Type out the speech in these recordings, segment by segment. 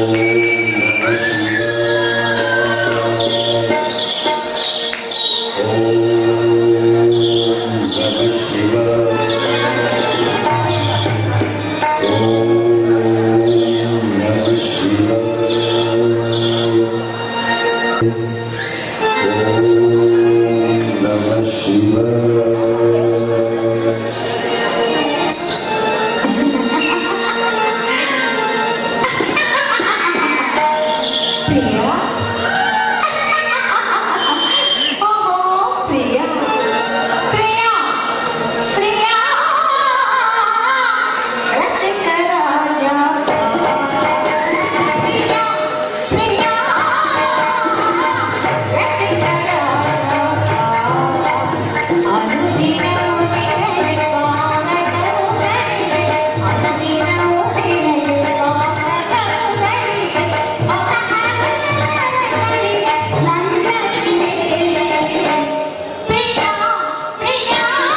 ಪ್ರಿಯ ಓಹೋ ಪ್ರಿಯ ಪ್ರಿಯ ಪ್ರಿಯ ರಸಿಕರಾಜ ಪ್ರಿಯ ಪ್ರಿಯ ರಸಿಕರಾಜ ಅನುದಿನವೂ ನಿನಗೆ ಕಾಣದವುಗಳಿಗೆ ಅನುದಿನವೂ ನಿನಗೆ ಕಾಣದವುಗಳಿಗೆ ಹೊಸ ಹರುಷಗಳಿಗೆ ನನ್ನಲ್ಲಿದೆ ಪ್ರಿಯ ಪ್ರಿಯ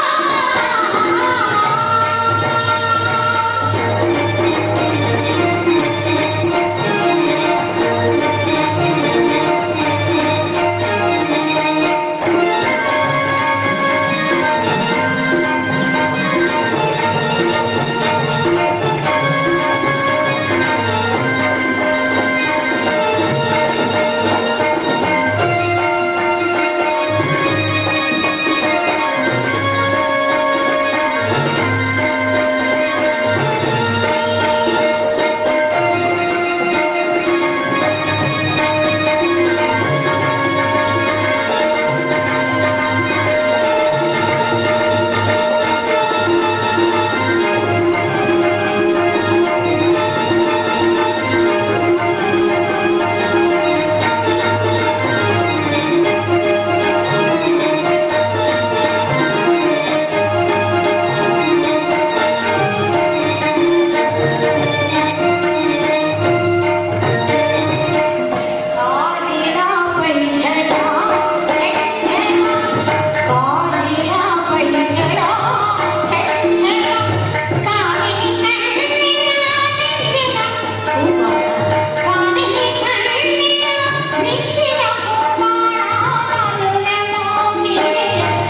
ಕಾಲಿನ ಪಂಜರ ಚಂಚಲ ಕಾಲಿನ ಪಂಜರ ಚಂಚಲ ಕಾಲಿನ ಕಣ್ಣಿನ ಮಿಂಚಿನ ಹೂವಾಣ ಕಾಲಿನ ಕಣ್ಣಿನ ಮಿಂಚಿನ ಹೂವಾಣ ಮಧುರ ಮೋಹಿನಿ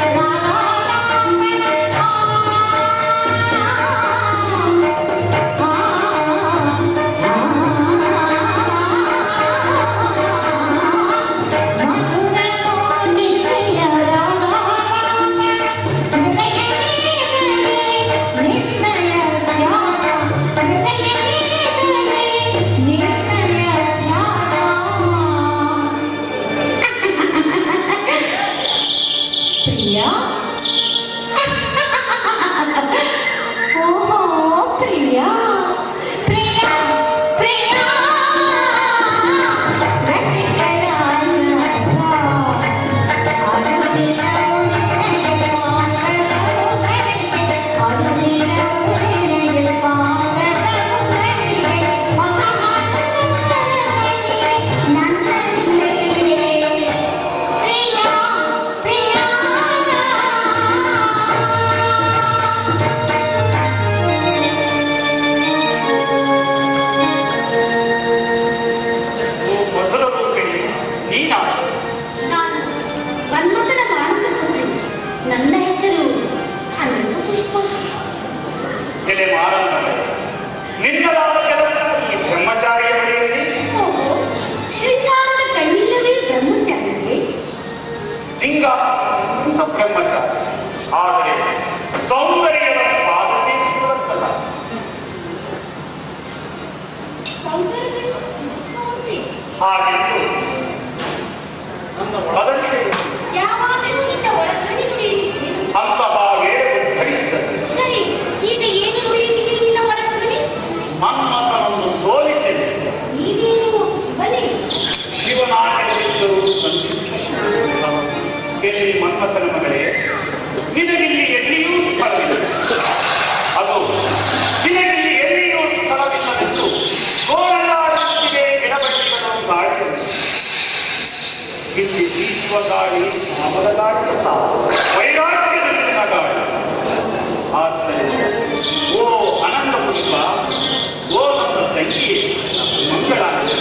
ಪ್ರಿಯಾ ಓಹೋ ಪ್ರಿಯ ಪ್ರಿಯ ಪ್ರಿಯ ರಸಿಕರಾಜ ಅನುದಿನವೂ ನಿನಗೆ ಪಾದದವುಗಳಿಗೆ, ಅನುದಿನವೂ ನಿನಗೆ ಪಾದದವುಗಳಿಗೆ, ಹೊಸ ಹರುಷಗಳಿಗೆ ನನ್ನಲ್ಲಿದೆ. ಪ್ರಿಯ ಪ್ರಿಯ ಓ ಮಧುರ ರೂಪಿಣಿ ನೀನಾ ನಾನು ಮನ್ಮಥನ ಮಾನಸ ಪುತ್ರಿ ನನ್ನ ಹೆಸರು ಅನಂತ ಪುಷ್ಪ ಎಲೆ ಮಾರಣ್ಣ ನಿನ್ನದಾದ ಕೆಲಸ ಈ ಬ್ರಹ್ಮಚಾರಿಯ ಬಳಿಯಲ್ಲಿ ಓಹೋ ಶೃಂಗಾರದ ಕಣ್ಣಿಲ್ಲವೇ ಬ್ರಹ್ಮಚಾರಿಗೆ ಸಿಂಗಾರ ಬ್ರಹ್ಮಚಾರಿ ಆದರೆ ಸೌಂದರ್ಯದ ಸ್ವಾದ ಸೇವಿಸುವುದಕ್ಕಲ್ಲ ಸೌಂದರ್ಯದಲ್ಲಿ ಸಿಂಗಾರವೇ. ಹಾಗೆಂದು ನನ್ನ ಒಳದಲ್ಲಿ ಹೇಳುವುದು. ಯಾವಾಗಲೂ ನಿನ್ನ ಒಳಧ್ವನಿ ನುಡಿಯುತ್ತಿದೆ ಅಂತಹ ವೇಳೆ ಉದ್ಧರಿಸಿದರು ಸರಿ ಈಗ ಏನು ನುಡಿಯುತ್ತಿದೆ ನಿನ್ನ ಒಳಧ್ವನಿ ಮನ್ಮಥನನ್ನು ಸೋಲಿಸಿ ನೀನೇನು ಶಿವನೇ ಶಿವನಾಗಿದ್ದರೂ ಸಂಕ್ಷಿಪ್ತ ಶಿವ ಎಲ್ಲಿ ಮನ್ಮಥನ ಮಗಳೇ ನಿನಗಿಲ್ಲಿ ಎಲ್ಲಿಯೂ ಸ್ಥಳವಿಲ್ಲ ಅದು ನಿನಗಿಲ್ಲಿ ಎಲ್ಲಿಯೂ ಸ್ಥಳವಿಲ್ಲವೆಂದು ಗೋಳಲಾಡುತ್ತಿದೆ ಗಿಡಬಳ್ಳಿಗಳು ಗಾಳಿಗಳು ಇಲ್ಲಿ ಬೀಸುವ ಗಾಳಿ ಕಾಮದ ಗಾಳಿಯಲ್ಲ ವೈರಾಗ್ಯದ ಸುಣ್ಣ ಗಾಳಿ ಆದ್ದರಿಂದ ಓ ಅನಂತ ಪುಷ್ಪ ಓ ನನ್ನ ತಂಗಿಯೇ ಮಂಗಳಾಗಿ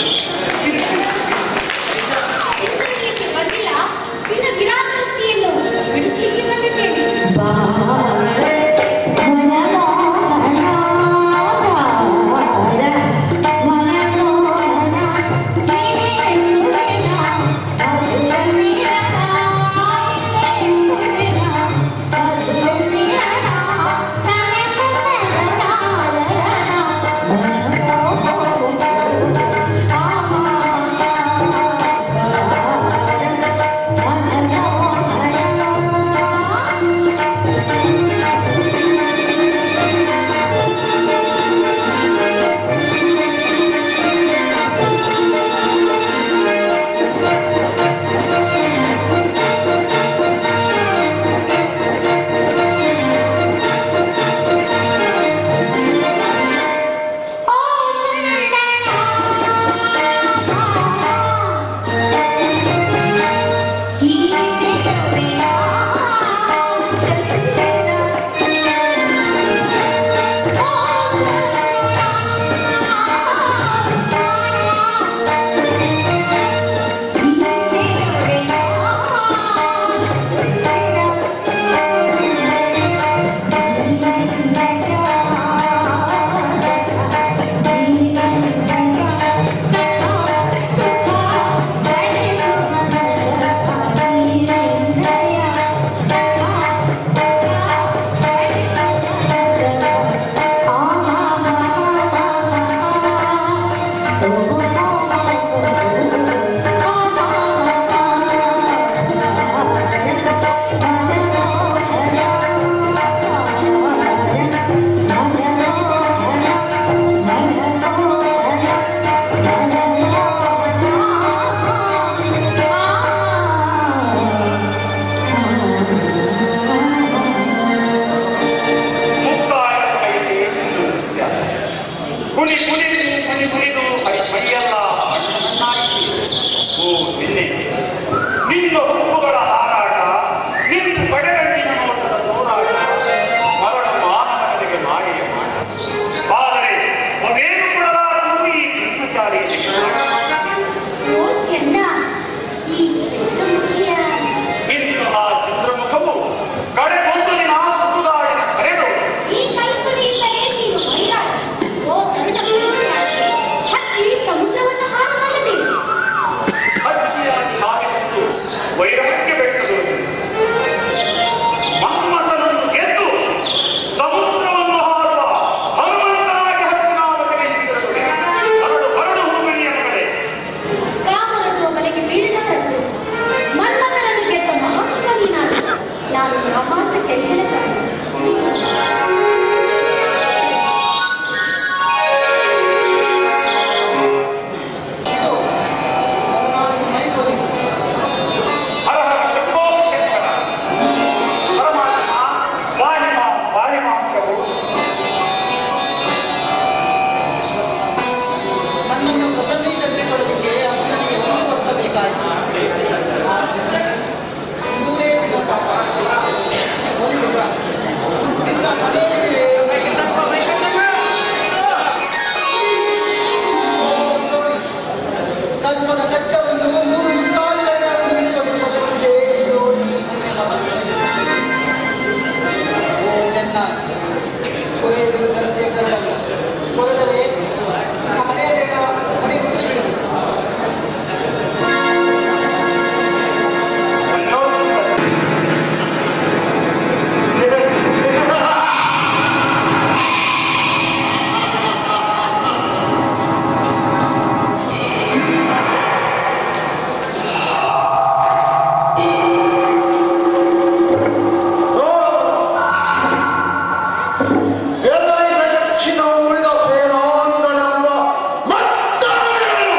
ಚೆನ್ನಾಗಿ ಕೊರೆಯುವುದು ಜನತೆಯ ಕರುಳಲ್ಲ ಕೊರೆದರೆ ನಿಮ್ಮ ಮನೆಯಲ್ಲೆಲ್ಲ ಮನೆ ಉಳಿಸಿಬಿಡು ಅಯ್ಯೋ ಸುಂದರಿ. ಎದರಿ ಬೆಚ್ಚಿದ ಉಳಿದ ಸೇನಾನಿಗಳೆಂಬ ಮತ್ತೊಂದೆರಡು.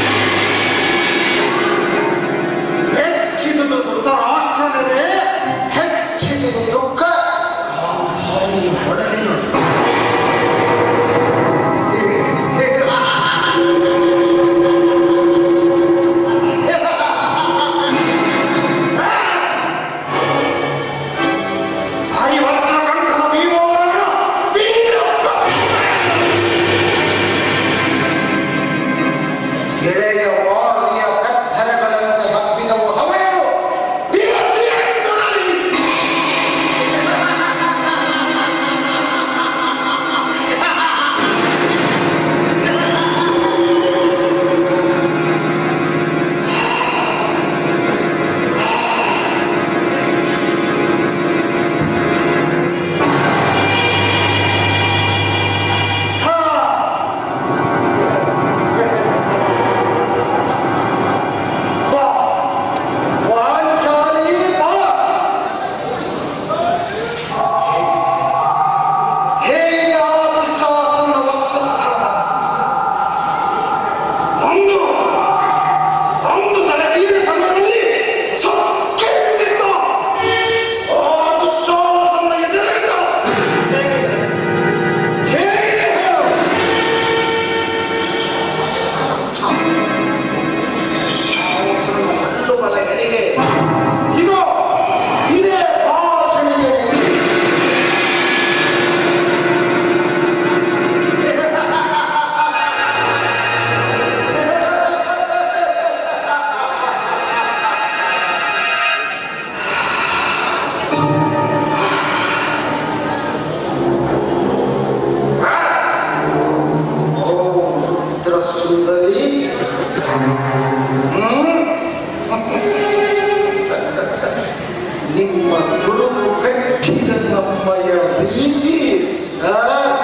ಹೆಚ್ಚಿದುದು ಧೃತರಾಷ್ಟ್ರನೇ ಹೆಚ್ಚಿದುದು ದುಃಖ ಗಾಂಧಾರಿಯ ಒಡಲಿನ ಹರಿವತ್ಸ ಕಂಠದ ಭೀಮವರನ ವೀರಪ್ಪ ಎಳೆಯ ವಾರ್ನಿಯ ಕತ್ತರಗಳಂತೆ ಹಬ್ಬಿದವು ಹವೆಯು ದಿನ ದಿನದಿಂದಲೇ ಥ ಬಾ ವಾಂಚಾಲಿ ಬಾ ಹೇಗೆ ಆ ದುಶ್ಯಾಸನ ವಕ್ಷಸ್ಥಳ ಒಂದು ಒಂದು ಸೆಳೆಸಿದ ಸಮಯದಲ್ಲಿ ಸೊಕ್ಕೆಂದಿದ್ದ ಆ ದುಶ್ಯಾಸನ ಎದುರಿದ್ದ ಹೇಗಿದೆ ಹೇಗಿದೆ ಹೇಳು ಶಾಸನ ಹಲ್ಲುಗಳ ಎಳೆಗೆ ಇದು ಇದೇ ಭಾಷಣಿಗೆ ಓ ರುದ್ರ ಸುಂದರಿ ನಿಮ್ಮ ತುಳುಕು ಕಟ್ಟಿದ ನಮ್ಮಯ ರೀತಿ ಆ?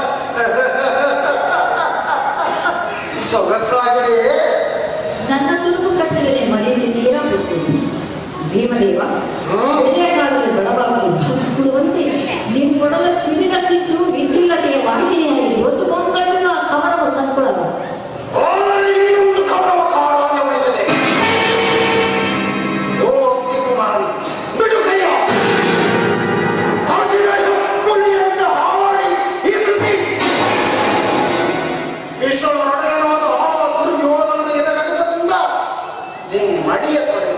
ಸೊಗಸಾಗಿದೆ ನನ್ನ ತುರುಕು ಕಟ್ಟಲೇ ಮನೆಯಲ್ಲಿ ನೀರಾಗಿಸುವುದು ಭೀಮದೇವ ಒಳ್ಳೆಯ ಕಾಲದಲ್ಲಿ ಬಡವಾಗಿ ಕೊಡುವಂತೆ ನಿಮ್ಮೊಡಲ ಸಿಡಿಲ ಸಿಟ್ಟು ವಿದ್ಯುಲ್ಲತೆಯ ವಾಹಿನಿಯಾಗಿ ದೋಚುಕೊಂಡದ್ದು ಆ ಕವರವ ಸಂಕುಳವು ಓ, ಇನ್ನೊಂದು ಕೌರವ ಕಾಡಾಗಿ ಉಳಿದಿದೆ ಓ ಕುಮಾರಿ ಬಿಡು ಕೈಯ ಹಸಿರಾಯ ಕುಲಿಯಿಂದ ಹಾವಳಿ ಈ ಸುದ್ದಿ ವಿಶ್ವನೊಡೆಯನಾದ ಆ ದುರ್ಯೋಧನನ ಎದರಗತದಿಂದ ನಿನ್ನ ಮಡಿಯ ತೊಡೆ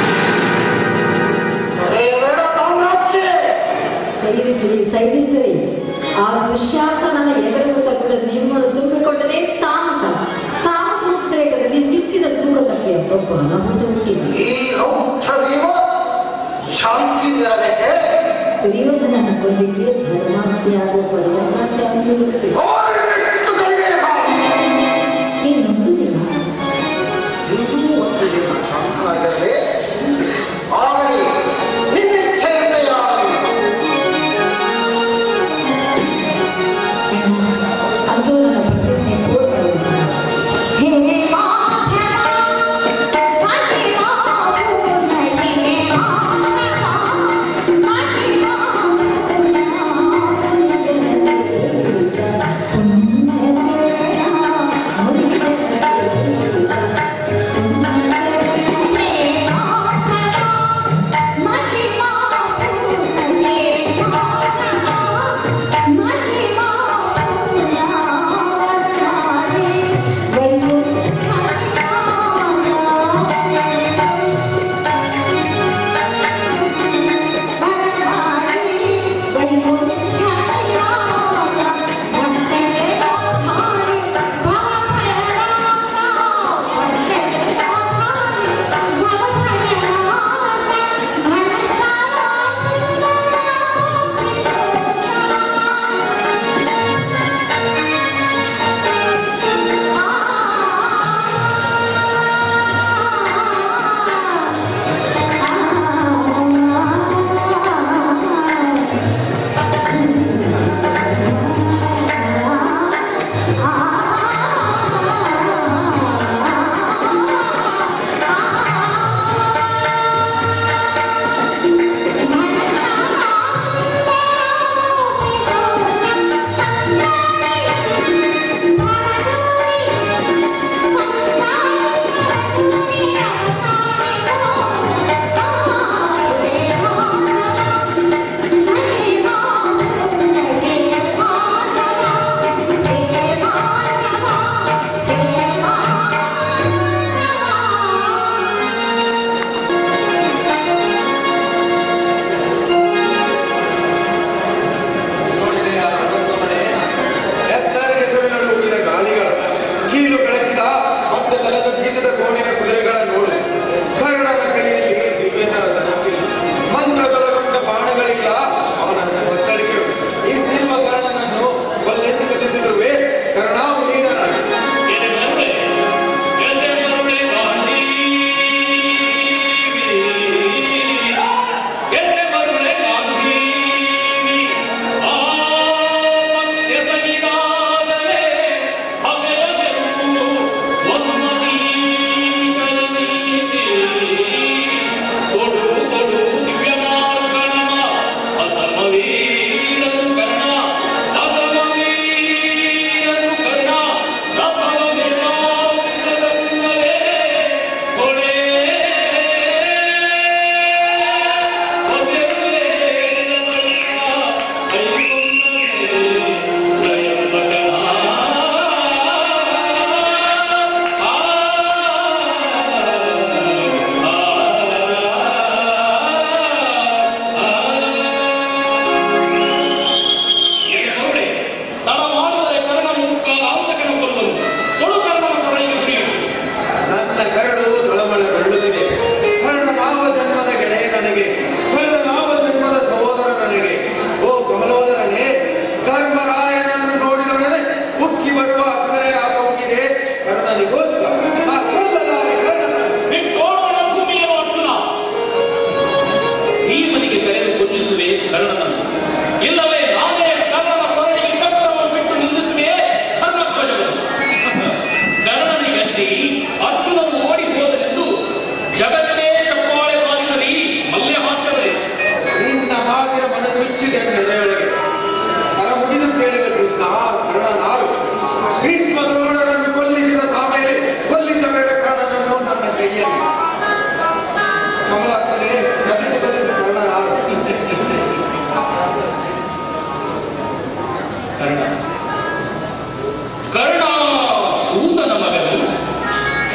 ತೊಡೆಯಬೇಡ ತಾಮ್ರಾಕ್ಷೆ ಸೈರಿಸಿರಿ ಸೈರಿಸಿರಿ ಆ ದುಶ್ಯಾಸನನ ಎದುರು ತಗುಡ ನಿಮ್ಮನ್ನು ತುಂಬಿಕೊಂಡರೆ ತಾಮಸ ತಾಮಸ ಉದ್ರೇಕದಲ್ಲಿ ಸಿಟ್ಟಿನ ತೂಕ ತಪ್ಪಿಯ ಒಬ್ಬ ನಮ್ಮದು ಹುಟ್ಟಿದ ಈ ರೌದ್ರವೀವ ಶಾಂತಿ ಇರಬೇಕೆ ದುರ್ಯೋಧನನ ಕೊಂದಿಗೆ ಧರ್ಮಾತ್ಯಾಗ ಪರಿಣಾಮ ಶಾಂತಿ ಇರುತ್ತೆ ಅವರಿಗೆಷ್ಟು ಕಲಿಬೇಕು ಇನ್ನೊಂದು ದಿನ ಇನ್ನೂ ಒಂದು ದಿನ ಶಾಂತನಾಗಿರಲಿ ಆಗಲಿ ನಿನ್ನಿಚ್ಛೆಯಂತೆ ಆಗಲಿ ಅಂತೂ ನನ್ನ ಪ್ರತಿಜ್ಞೆ ಪೂರ್ಣಗೊಳಿಸಿ ಹೇ ಮಾಧವ ಫಾತಿಮಾ ಪೂರ್ಣಗೆ ಮಾಧವ ಫಾತಿಮಾ ಪೂರ್ಣ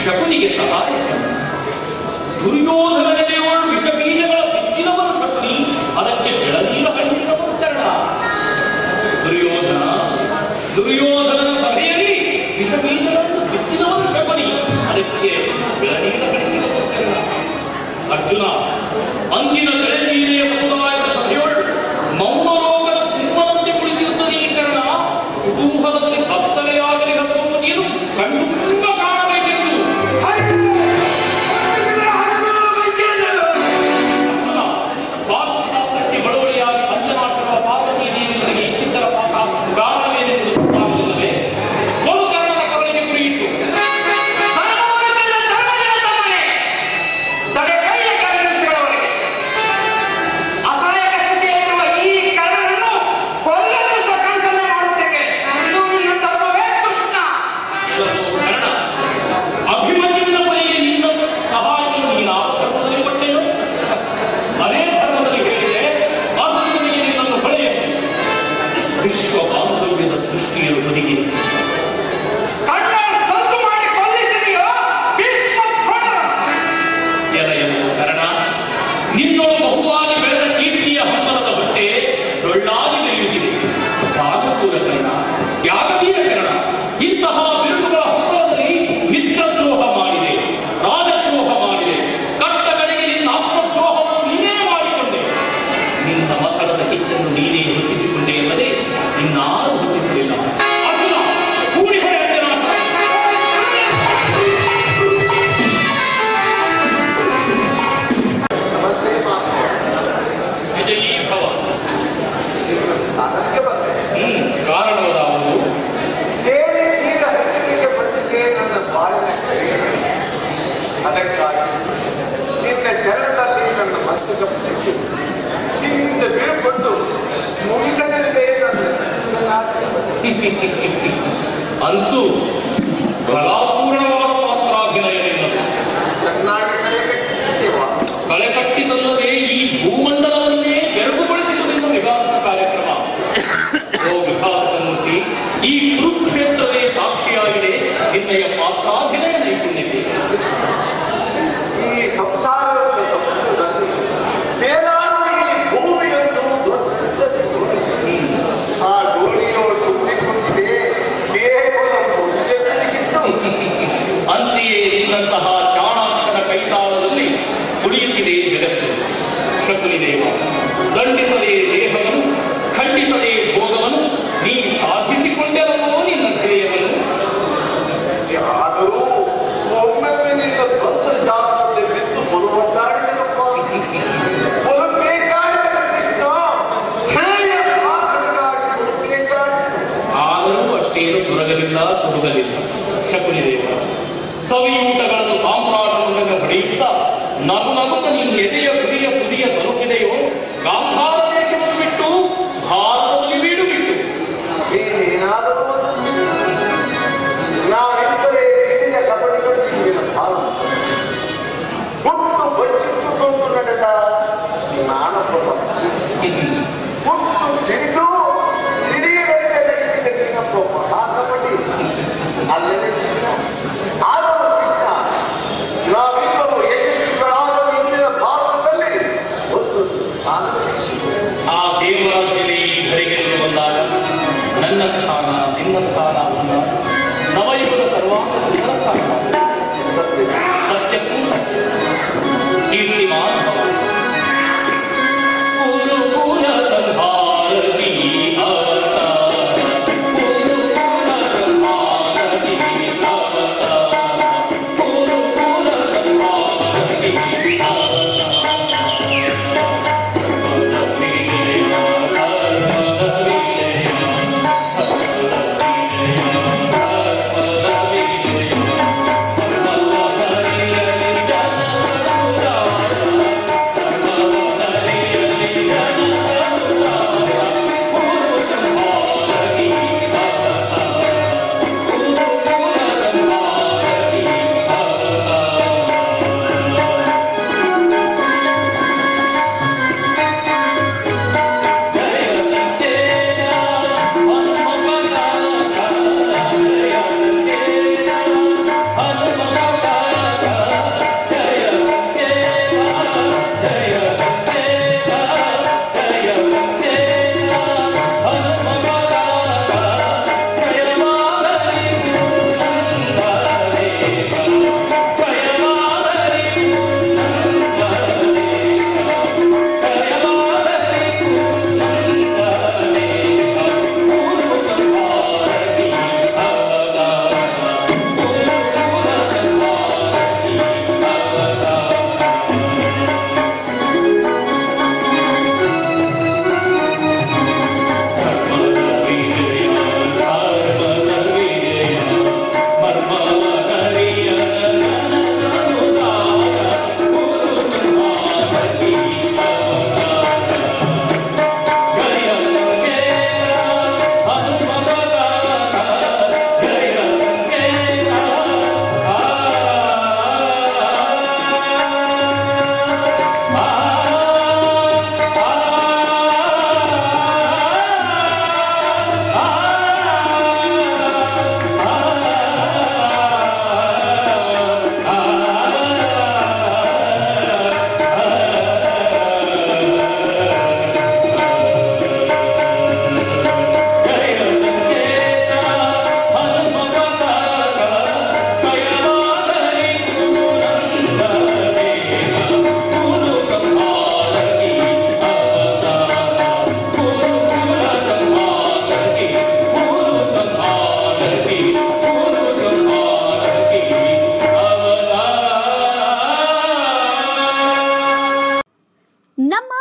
ಶಕುನಿಗೆ ಸಹಾಯಕ ದುರ್ಯೋಧನನೆಡೆಯೋಳು ವಿಷ ಬೀಜಗಳ ಬಿತ್ತಿನವರು ಶಕುನಿ ಅದಕ್ಕೆ ಬೆಳನೀರ ಹರಿಸಿದವರು ಕರ್ಣ ದುರ್ಯೋಧನ ದುರ್ಯೋಧನನ ಸಭೆಯಲ್ಲಿ ವಿಷ ಬೀಜಗಳನ್ನು ಬಿತ್ತಿದವರು ಶಕುನಿ ಅದಕ್ಕೆ ಬೆಳನೀರ ಹರಿಸಿದವರು ಕರ್ಣ ಅರ್ಜುನ ಅಂದಿನ ಸೆಳೆಸೀರೆಯ ಸಮುದಾಯದ ಸಭೆಯೊಳು ಮೌನಲೋಕದ ಕುಂಭದಂತೆ ಕುಳಿತಿರುತ್ತದೆ ಈ ಕರ್ಣ ಕುತೂಹಲದಲ್ಲಿ ಕತ್ತಲೆಯಾಗಲಿ ಹತ್ತುವುದೇನು ಕಣ್ಣು ತುಂಬ ಕಾಣಬೇಕೆಂದು ಅರ್ಜುನ ವಾಸುಶಾಸ್ತ್ರಕ್ಕೆ ಬಳುವಳಿಯಾಗಿ ಪಂಚಮಾಶಗಳ ಪಾರ್ವತಿ ದೇವಿಯರಿಗೆ ಇಚ್ಚಿತರ ಪಾಕ ಕಾರಣವೇನೆಂದು ಗೊತ್ತಾಗಲಿಲ್ಲವೇ ಕೊಳು ಕರ್ಣನ ಕವಲಿಗೆ ಗುರಿಯಿಟ್ಟು ಧರ್ಮವನ್ನೆಲ್ಲ ಧರ್ಮಜನ ತಮ್ಮನೆ ತಡೆ ಕೈಯ ಕೆಲ ನಿಮಿಷಗಳವರೆಗೆ ಅಸಹಾಯಕ ಸ್ಥಿತಿಯಲ್ಲಿರುವ ಈ ಕರ್ಣನನ್ನು ಕೊಲ್ಲಲು ಸಹ ಕನಸನ್ನ ಮಾಡುತ್ತೇನೆ ಇದು ನಿನ್ನ ಧರ್ಮವೇ ಕೃಷ್ಣ ಕೆಲವು ಕರ್ಣ ಅಭಿಮನ್ಯುವಿನ ಬಳಿಗೆ ನಿನ್ನ ಸಹಾಯವನ್ನು ನೀನಾವ ಧರ್ಮದಲ್ಲಿ ಕೊಟ್ಟೆಯೋ ಅದೇ ಧರ್ಮದಲ್ಲಿ ಹೇಳಿದೆ ಅರ್ಜುನನಿಗೆ ನಿನ್ನನ್ನು ಹೊಳೆಯಲು ವಿಶ್ವ ಬಾಂಧವ್ಯದ ದೃಷ್ಟಿಯನ್ನು ಬದಿಗಿರಿಸಿ ಕರ್ಣ ಸಂಚು ಮಾಡಿ ಕೊಲ್ಲಿಸಿದೆಯೋ ಭೀಷ್ಮ ದ್ರೋಣರು. ಎಲೆಯನ್ನು ಕರ್ಣ ನಿನ್ನೊಳು ಬಹುವಾಗಿ ಬೆಳೆದ ಕೀರ್ತಿಯ ಹಂಬಲದ ಬಟ್ಟೆ ಡೊಳ್ಳಾಗಿ ಬೆಳೆಯುತ್ತಿದೆ ಬಾಲಸೂರ ಕರ್ಣ ತ್ಯಾಗವೀರ ಕರ್ಣ ಇಂತಹ ಬಿರುದುಗಳ ಹಂಬಲದಲ್ಲಿ ಮಿತ್ರದ್ರೋಹ ಮಾಡಿದೆ ರಾಜದ್ರೋಹ ಮಾಡಿದೆ ಕಟ್ಟ ಕಡೆಗೆ ನಿನ್ನ ಆತ್ಮದ್ರೋಹವನ್ನು ನೀನೇ ಮಾಡಿಕೊಂಡೆ ನಿನ್ನ ಮಸಳದ ಕಿಚ್ಚನ್ನು ನೀನೇ ಹುಟ್ಟಿಸಿಕೊಂಡೆ ಅಲ್ಲದೆ ಇನ್ನಾರು ಹುಟ್ಟಿಸಲಿಲ್ಲ ಅರ್ಜುನ ಕೂಡಿ ಹೊಡೆ ಅಂಜನಾಶ ನಮಸ್ತೆ ಮಾತು ವಿಜಯೀ ಭವ ಅದಕ್ಕೆ ಬಂದೆ ಹ್ಮ್ ಕಾರಣವಾದವುದು ಏನೇ ನೀರ ಹತ್ತಿಗೆ ಬಂದಿದೆ ನನ್ನ ಬಾಳಿನ ಕಡೆ ಅದಕ್ಕಾಗಿ ನಿನ್ನ ಚರಣದಲ್ಲಿ ನನ್ನ ಮಸ್ತಕ ಬಿಟ್ಟು ನಿನ್ನಿಂದ ಬೀಳ್ಕೊಂಡು ಮುಗಿಸಲಿರುವೆ ನನ್ನ ಜೀವನ ಅಂತೂ ಕಲಾಪೂರ್ಣವಾದ ಪಾತ್ರಾಭಿನಯ ನಿನ್ನದು ಚೆನ್ನಾಗಿ ಕಲೆ ಕಟ್ಟಿದ್ದೇವಾ ಕಳೆ ಕಟ್ಟಿದಲ್ಲದೆ ಈ ಭೂಮಂಡಲವನ್ನೇ ಬೆರಗುಗೊಳಿಸಿತು ನಿನ್ನ ವಿಘಾತಕ ಕಾರ್ಯಕ್ರಮ ಓ ವಿಘಾತಕ ಮೂರ್ತಿ ಈ ಕುರುಕ್ಷೇತ್ರವೇ ಸಾಕ್ಷಿಯಾಗಿದೆ ನಿನ್ನಯ ಪಾತ್ರಾಭಿನಯ ನೈಪುಣ್ಯತೆ ಈ ಸಂಸಾರವನ್ನು ಸಮುದ್ರದಲ್ಲಿ ತೇಲಾಡುವ ಈ ಭೂಮಿಯನ್ನು ದೊಡ್ಡ ದೋಣಿ ಆ ದೋಣಿಯು ತುಂಬಿಕೊಂಡಿದೆ ಕೇವಲ ಮುಂದೆಗಿತ್ತು ಅಂತೆಯೇ ನಿನ್ನಂತಹ ಚಾಣಾಕ್ಷರ ಕೈತಾಳದಲ್ಲಿ ಕುಡಿಯುತ್ತಿದೆ ಜಗತ್ತು ಶಕುನಿ ದೇವ ದಂಡಿಸದೆ ದೇಹವನ್ನು ಖಂಡಿಸದೆ ಭೋಗವನ್ನು ನೀ ಸಾಧಿಸಿಕೊಂಡೆಲ್ಲವೋ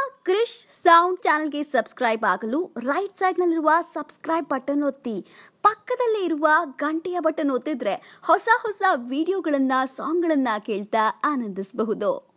ಕ್ರಿಶ್ ಸೌಂಡ್ ಚಾನಲ್ಗೆ ಸಬ್ಸ್ಕ್ರೈಬ್ ಆಗಲು ರೈಟ್ ಸೈಡ್ನಲ್ಲಿರುವ ಸಬ್ಸ್ಕ್ರೈಬ್ ಬಟನ್ ಒತ್ತಿ ಪಕ್ಕದಲ್ಲೇ ಇರುವ ಗಂಟೆಯ ಬಟನ್ ಒತ್ತಿದ್ರೆ ಹೊಸ ಹೊಸ ವಿಡಿಯೋಗಳನ್ನ ಸಾಂಗ್ಗಳನ್ನ ಕೇಳ್ತಾ ಆನಂದಿಸಬಹುದು